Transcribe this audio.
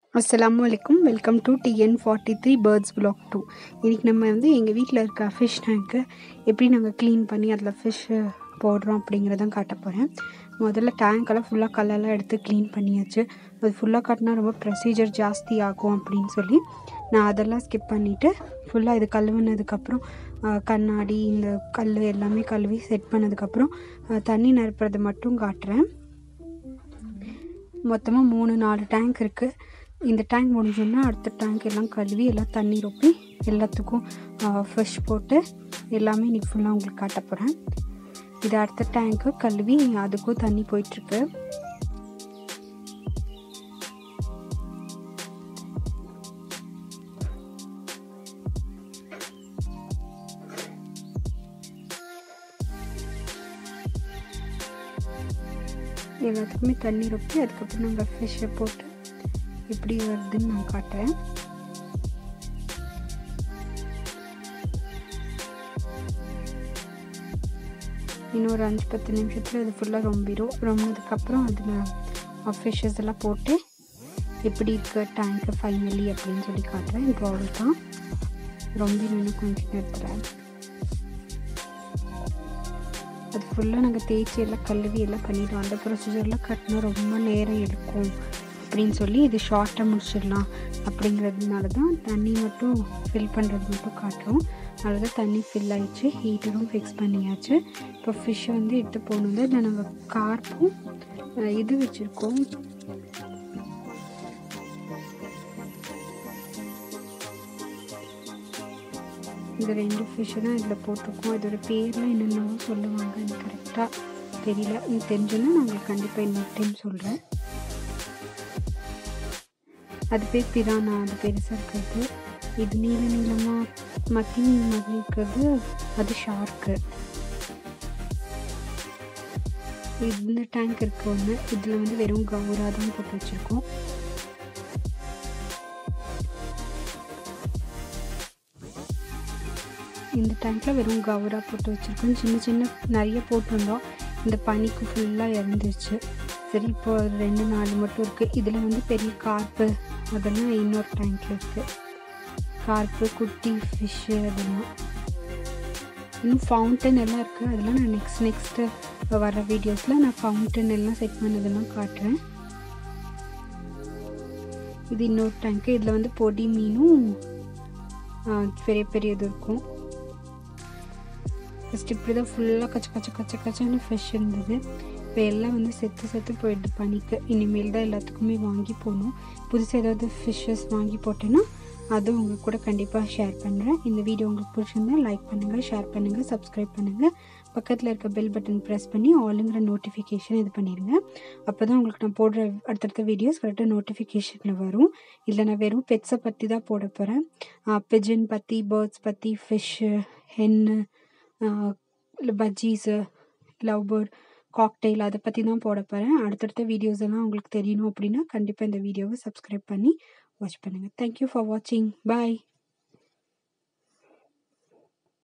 அஸ்ஸலாமு அலைக்கும் welcome to TN forty three birds blog to இன்றைக்கி நம்ம வந்து எங்கள் வீட்டில் இருக்க ஃபிஷ் டேங்க்கை எப்படி நாங்கள் க்ளீன் பண்ணி அதில் ஃபிஷ்ஷு போடுறோம் அப்படிங்கிறதான் காட்ட போகிறேன் முதல்ல டேங்க்கெல்லாம் ஃபுல்லாக கல்லெல்லாம் எடுத்து க்ளீன் பண்ணியாச்சு அது ஃபுல்லாக காட்டினா ரொம்ப ப்ரொசீஜர் ஜாஸ்தி ஆகும் அப்படின்னு சொல்லி நான் அதெல்லாம் ஸ்கிப் பண்ணிவிட்டு ஃபுல்லாக இது கழுவுனதுக்கப்புறம் ஆஹ், கண்ணாடி இந்த கல் எல்லாமே கழுவி செட் பண்ணதுக்கப்புறம் ஆஹ், தண்ணி நிரப்புறது மட்டும் காட்டுறேன் மொத்தமாக மூணு நாலு டேங்க் இருக்குது இந்த டேங்க் முடிஞ்சோன்னா அடுத்த டேங்க் எல்லாம் கழுவி எல்லாம் தண்ணி ரொப்பி எல்லாத்துக்கும் ஃபிஷ் போட்டு எல்லாமே இன்னைக்கு ஃபுல்லாக உங்களுக்கு காட்ட போகிறேன் இது அடுத்த டேங்க்கு கழுவி அதுக்கும் தண்ணி போயிட்டுருக்கு எல்லாத்துக்குமே தண்ணி ரொப்பி அதுக்கப்புறம் நாங்கள் ஃபிஷ்ஷை போட்டு எப்படி வருதுன்னு நான் காட்டுறேன் இன்னும் ஒரு அஞ்சு பத்து நிமிஷத்தில் இது ஃபுல்லாக ரொம்பிடும் ரொம்பினதுக்கப்புறம் அதில் ஃபிஷ்ஷஸ் எல்லாம் போட்டு எப்படி இருக்க டேங்க்கு ஃபைனலி அப்படின்னு சொல்லி காட்டுறேன் இப்போ அவ்வளோ தான் ரொம்ப இன்னும் கொஞ்சம் நேரத்தில் அது ஃபுல்லாக நாங்கள் தேய்ச்சி எல்லாம் கழுவி எல்லாம் பண்ணிட்டோம் அந்த ப்ரொசீஜர்லாம் கட்டினா ரொம்ப நேரம் எடுக்கும் அப்படின்னு சொல்லி இது ஷார்ட்டாக முடிச்சிடலாம் அப்படிங்கிறதுனால தான் தண்ணி மட்டும் ஃபில் பண்ணுறது மட்டும் காட்டுறோம் அதனால தான் தண்ணி ஃபில் ஆயிடுச்சு ஹீட்டரும் ஃபிக்ஸ் பண்ணியாச்சு இப்போ ஃபிஷ் வந்து எடுத்து போகணும் இதில் நாங்கள் கார்ப்பும் அஹ், இது வச்சுருக்கோம் இந்த ரெண்டு ஃபிஷ்ஷு தான் இதில் போட்டிருக்கோம் இதோட பேர்லாம் என்னென்னவோ சொல்லுவாங்க எனக்கு கரெக்டாக தெரியல இது தெரிஞ்சுன்னா நான் உங்களுக்கு கண்டிப்பாக இன்னொரு டைம் சொல்கிறேன் அது பேர் பிரானா அது பெருசாக இருக்கிறது இது நீல நீளமாக மத்தி மீன் மாதிரி இருக்கிறது அது ஷார்க்கு இந்த டேங்க் இருக்கு ஒன்று இதில் வந்து வெறும் கவுரா தான் போட்டு வச்சுருக்கோம் இந்த டேங்க்கில் வெறும் கவுரா போட்டு வச்சுருக்கோம் சின்ன சின்ன நிறைய போட்டிருந்தோம் இந்த பனிக்கு ஃபுல்லாக இறந்துருச்சு சரி இப்போ ஒரு ரெண்டு நாலு மட்டும் இருக்குது இதில் வந்து பெரிய கார்ப்பு அதெல்லாம் இன்னொரு டேங்க்கில் இருக்குது கார்ப்பு குட்டி ஃபிஷ்ஷு அதெல்லாம் இன்னும் ஃபவுண்டன் எல்லாம் இருக்குது அதெல்லாம் நான் நெக்ஸ்ட் நெக்ஸ்ட்டு வர வீடியோஸில் நான் ஃபவுண்டன் எல்லாம் செட் பண்ணதெல்லாம் காட்டுறேன் இது இன்னொரு டேங்க்கு இதில் வந்து பொடி மீனும் ஆ, பெரிய பெரிய இது இருக்கும் ஃபஸ்ட் இப்படி தான் ஃபுல்லாக கச்ச கச்ச கச்ச கச்சான ஃபிஷ் இருந்தது இப்போ எல்லாம் வந்து செத்து செத்து போயிடுது பனிக்கு இனிமேல் தான் எல்லாத்துக்குமே வாங்கி போகணும் புதுசாக ஏதாவது ஃபிஷ்ஷஸ் வாங்கி போட்டேன்னா அதுவும் உங்களுக்கு கூட கண்டிப்பாக ஷேர் பண்ணுறேன் இந்த வீடியோ உங்களுக்கு பிடிச்சிருந்தா லைக் பண்ணுங்கள் ஷேர் பண்ணுங்கள் சப்ஸ்கிரைப் பண்ணுங்கள் பக்கத்தில் இருக்க பெல் பட்டன் ப்ரெஸ் பண்ணி ஆளுங்கிற நோட்டிஃபிகேஷன் இது பண்ணிடுங்க அப்போ தான் உங்களுக்கு நான் போடுற அடுத்தடுத்த வீடியோஸ் கரெக்டாக நோட்டிஃபிகேஷனில் வரும் இல்லை நான் வெறும் பெட்ஸை பற்றி தான் போட போகிறேன் பிஜின் பற்றி பேர்ட்ஸ் பற்றி ஃபிஷ்ஷு ஹென்னு இல்லை பஜ்ஜீஸு லவ் பேர்ட் காக்டெயில் அதை பற்றி தான் போட போகிறேன் அடுத்தடுத்த வீடியோஸ் எல்லாம் உங்களுக்கு தெரியணும் அப்படின்னா கண்டிப்பாக இந்த வீடியோவை சப்ஸ்கிரைப் பண்ணி வாட்ச் பண்ணுங்கள் தேங்க்யூ ஃபார் வாட்சிங் பாய்